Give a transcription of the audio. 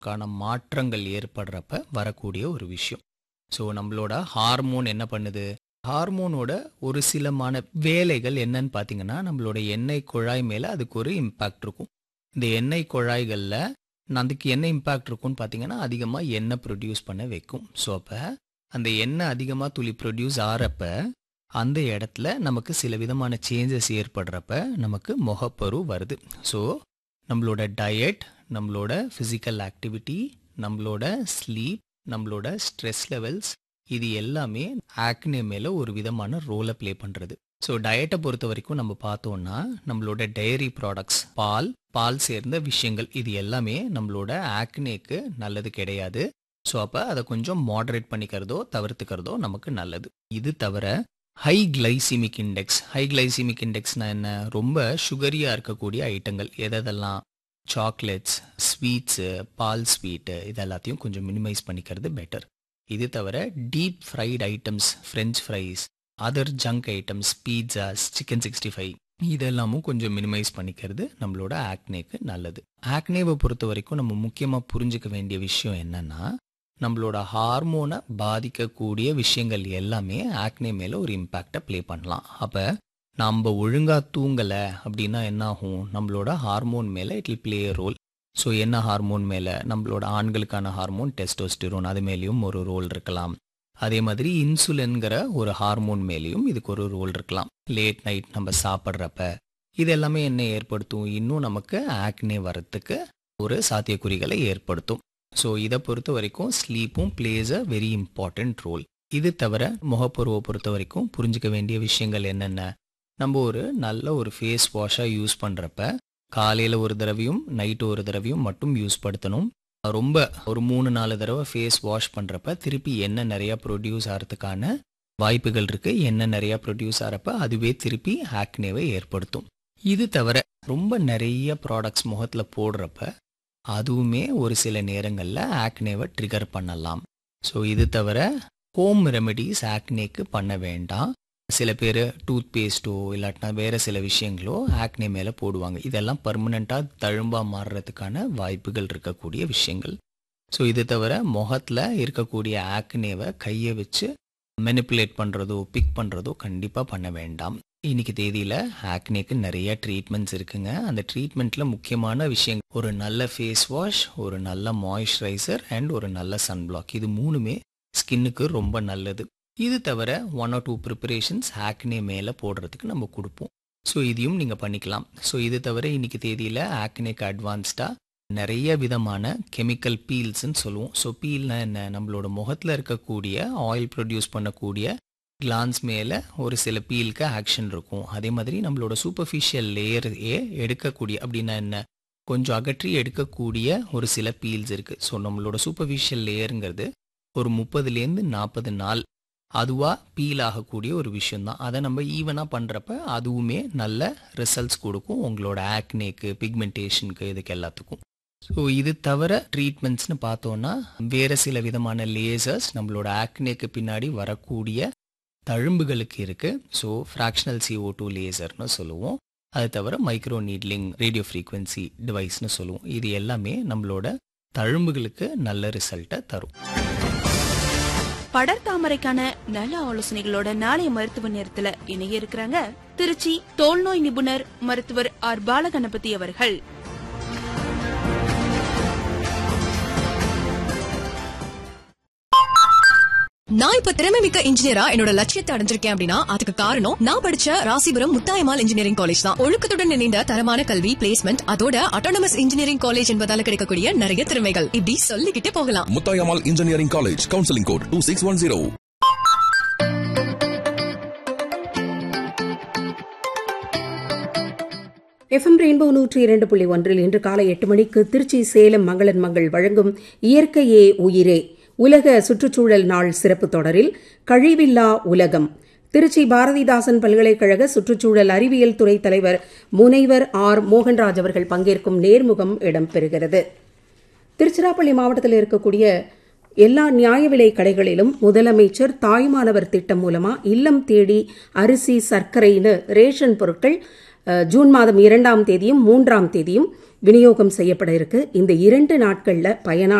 கான மாற்றங்கள் ஏற்படுறப்ப வரக்கூடிய ஒரு விஷயம் ஸோ நம்மளோட ஹார்மோன் என்ன பண்ணுது ஹார்மோனோட ஒரு சிலமான வேலைகள் என்னன்னு பார்த்தீங்கன்னா நம்மளோட எண்ணெய் குழாய் மேலே அதுக்கு ஒரு இம்பேக்ட் இருக்கும் இந்த எண்ணெய் குழாய்களில் அதுக்கு என்ன இம்பேக்ட் இருக்கும்னு பார்த்தீங்கன்னா அதிகமாக எண்ணெய் ப்ரொடியூஸ் பண்ண வைக்கும் ஸோ அப்போ அந்த எண்ணெய் அதிகமாக துளி ப்ரொடியூஸ் ஆகிறப்ப அந்த இடத்துல நமக்கு சில விதமான சேஞ்சஸ் ஏற்படுறப்ப நமக்கு முகப்பரு வருது ஸோ நம்மளோட டயட் நம்மளோட ஃபிசிக்கல் ஆக்டிவிட்டி நம்மளோட ஸ்லீப் நம்மளோட ஸ்ட்ரெஸ் லெவல்ஸ் இது எல்லாமே ஆக்னே மேலே ஒரு விதமான ரோலை ப்ளே பண்ணுறது ஸோ டயட்டை பொறுத்த வரைக்கும் நம்ம பார்த்தோம்னா நம்மளோட டெய்ரி ப்ராடக்ட்ஸ் பால் பால் சேர்ந்த விஷயங்கள் இது எல்லாமே நம்மளோட ஆக்னேக்கு நல்லது கிடையாது ஸோ அப்போ அதை கொஞ்சம் மாடரேட் பண்ணிக்கிறதோ தவிர்த்துக்கிறதோ நமக்கு நல்லது இது தவிர high glycemic index high glycemic இண்டெக்ஸ்னா என்ன ரொம்ப சுகரியாக இருக்கக்கூடிய ஐட்டங்கள் எதெல்லாம் சாக்லேட்ஸ் ஸ்வீட்ஸு பால் ஸ்வீட்டு இது எல்லாத்தையும் கொஞ்சம் மினிமைஸ் பண்ணிக்கிறது பெட்டர் இது தவிர deep fried items French fries other junk items pizzas chicken sixty five இதெல்லாமும் கொஞ்சம் மினிமைஸ் பண்ணிக்கிறது நம்மளோட ஆக்னேக்கு நல்லது ஆக்னேவை பொறுத்த வரைக்கும் நம்ம முக்கியமாக புரிஞ்சுக்க வேண்டிய விஷயம் என்னன்னா நம்மளோட ஹார்மோனை பாதிக்கக்கூடிய விஷயங்கள் எல்லாமே ஆக்னே மேலே ஒரு இம்பேக்டை ப்ளே பண்ணலாம் அப்போ நம்ம ஒழுங்காக தூங்கலை அப்படின்னா என்ன ஆகும் நம்மளோட ஹார்மோன் மேலே it will play role so என்ன ஹார்மோன் மேலே நம்மளோட ஆண்களுக்கான ஹார்மோன் டெஸ்டோஸ்டிரோன் அது மேலேயும் ஒரு ரோல் இருக்கலாம் அதே மாதிரி இன்சுலின்கிற ஒரு ஹார்மோன் மேலேயும் இதுக்கு ஒரு ரோல் இருக்கலாம் லேட் நைட் நம்ம சாப்பிட்றப்ப இது எல்லாமே என்ன ஏற்படுத்தும் இன்னும் நமக்கு ஆக்னே வரத்துக்கு ஒரு சாத்தியக்குறிகளை ஏற்படுத்தும் ஸோ இதை பொறுத்த வரைக்கும் ஸ்லீப்பும் plays a very important role இது தவிர முகப்பருவை பொறுத்த வரைக்கும் புரிஞ்சுக்க வேண்டிய விஷயங்கள் என்னென்ன நம்ம ஒரு நல்ல ஒரு ஃபேஸ் வாஷாக யூஸ் பண்ணுறப்ப காலையில் ஒரு தடவையும் நைட்டு ஒரு தடவையும் மட்டும் யூஸ் படுத்தணும் ரொம்ப ஒரு மூணு நாலு தடவை ஃபேஸ் வாஷ் பண்ணுறப்ப திருப்பி எண்ணெய் நிறையா ப்ரொடியூஸ் ஆகிறதுக்கான வாய்ப்புகள் இருக்குது எண்ணெய் நிறையா ப்ரொடியூஸ் ஆகிறப்ப அதுவே திருப்பி ஆக்னேவை ஏற்படுத்தும் இது தவிர ரொம்ப நிறைய ப்ராடக்ட்ஸ் முகத்தில் போடுறப்ப அதுவுமே ஒரு சில நேரங்களில் ஆக்னேவை ட்ரிகர் பண்ணலாம் ஸோ இது தவிர ஹோம் ரெமெடிஸ் ஆக்னேக்கு பண்ண வேண்டாம் சில பேர் டூத் பேஸ்ட்டோ இல்லாட்டினா வேறு சில விஷயங்களோ ஆக்னே மேலே போடுவாங்க இதெல்லாம் பர்மனெண்ட்டாக தழும்பாக மாறுறதுக்கான வாய்ப்புகள் இருக்கக்கூடிய விஷயங்கள் ஸோ இது தவிர முகத்தில் இருக்கக்கூடிய ஆக்னேவை கையை வச்சு மெனிப்புலேட் பண்ணுறதோ பிக் பண்ணுறதோ கண்டிப்பாக பண்ண வேண்டாம் இன்னைக்கு தேதியில் ஆக்னேக்கு நிறைய ட்ரீட்மெண்ட்ஸ் இருக்குங்க அந்த ட்ரீட்மெண்ட்டில் முக்கியமான விஷயம் ஒரு நல்ல ஃபேஸ் வாஷ் ஒரு நல்ல மாய்ஸ்சரைசர் அண்ட் ஒரு நல்ல சன்பிளாக் இது மூணுமே ஸ்கின்னுக்கு ரொம்ப நல்லது இது தவிர one or two preparations acne மேலே போடுறதுக்கு நம்ம கொடுப்போம் ஸோ இதையும் நீங்கள் பண்ணிக்கலாம் ஸோ இது தவிர இன்னைக்கு தேதியில் ஆக்னேக்கு அட்வான்ஸ்டாக நிறைய விதமான கெமிக்கல் பீல்ஸ்ன்னு சொல்லுவோம் ஸோ பீல்னா என்ன நம்மளோட முகத்தில் இருக்கக்கூடிய ஆயில் ப்ரொடியூஸ் பண்ணக்கூடிய கிளான்ஸ் மேலே ஒரு சில பீலுக்கு ஆக்ஷன் இருக்கும் அதே மாதிரி நம்மளோட சூப்பர்ஃபிஷியல் லேயரையே எடுக்கக்கூடிய அப்படின்னா என்ன கொஞ்சம் அகற்றி எடுக்கக்கூடிய ஒரு சில பீல்ஸ் இருக்குது ஸோ நம்மளோட சூப்பர்ஃபிஷியல் லேயருங்கிறது ஒரு முப்பதுலேருந்து நாற்பது நாள் அதுவாக பீல் ஆகக்கூடிய ஒரு விஷயந்தான் அதை நம்ம ஈவனாக பண்ணுறப்ப அதுவுமே நல்ல ரிசல்ட்ஸ் கொடுக்கும் உங்களோட ஆக்னேக்கு பிக்மெண்டேஷனுக்கு இதுக்கு எல்லாத்துக்கும் ஸோ இது தவிர ட்ரீட்மெண்ட்ஸ்னு பார்த்தோன்னா வேறு சில விதமான லேசர்ஸ் நம்மளோட ஆக்னேக்கு பின்னாடி வரக்கூடிய தழும்புகளுக்கு இருக்குது ஸோ ஃப்ராக்ஷனல் CO2 டூ லேசர்னு சொல்லுவோம் அது தவிர மைக்ரோ நீட்லிங் ரேடியோ ஃப்ரீக்வன்சி டிவைஸ்னு சொல்லுவோம் இது எல்லாமே நம்மளோட தழும்புகளுக்கு நல்ல ரிசல்ட்டை தரும் படர்தாமரைக்கான நல்ல ஆலோசனைகளோட நாளைய மருத்துவ நேரத்துல இணைய இருக்கிறாங்க திருச்சி தோல்நோய் நிபுணர் மருத்துவர் ஆர் பாலகணபதி அவர்கள் நான் இப்ப திறமை மிக்க இன்ஜினியரா என்னோட லட்சியத்தை அடைஞ்சிருக்கேன் அப்படின்னா அதுக்கு காரணம் நான் படிச்ச ராசிபுரம் முத்தாயமால் இன்ஜினியரிங் காலேஜ் தான் ஒழுக்கத்துடன் இணைந்த தரமான கல்வி பிளேஸ்மெண்ட் அதோட அட்டானமஸ் இன்ஜினியரிங் காலேஜ் என்பதால கிடைக்கக்கூடிய நிறைய திறமைகள் இப்படி சொல்லிக்கிட்டே போகலாம் Muthayammal engineering college counselling code two six one zero FM rainbow நூற்றி இரண்டு புள்ளி ஒன்றில் இன்று காலை எட்டு மணிக்கு திருச்சி சேலம் மங்களன் மங்கள் வழங்கும் இயற்கையே உயிரே உலக சுற்றுச்சூழல் நாள் சிறப்பு தொடரில் கழிவில்லா உலகம் திருச்சி பாரதிதாசன் பல்கலைக்கழக சுற்றுச்சூழல் அறிவியல் துறை தலைவர் முனைவர் ஆர் மோகன்ராஜ் அவர்கள் பங்கேற்கும் நேர்முகம் இடம்பெறுகிறது திருச்சிராப்பள்ளி மாவட்டத்தில் இருக்கக்கூடிய எல்லா நியாய விலை கடைகளிலும் முதலமைச்சர் தாய்மானவர் திட்டம் மூலமா இல்லம் தேடி அரிசி சர்க்கரைன்னு ரேஷன் பொருட்கள் அஹ், ஜூன் மாதம் இரண்டாம் தேதியும் மூன்றாம் தேதியும் விநியோகம் செய்யப்பட இருக்கு இந்த இரண்டு நாட்கள்ல பயனாளி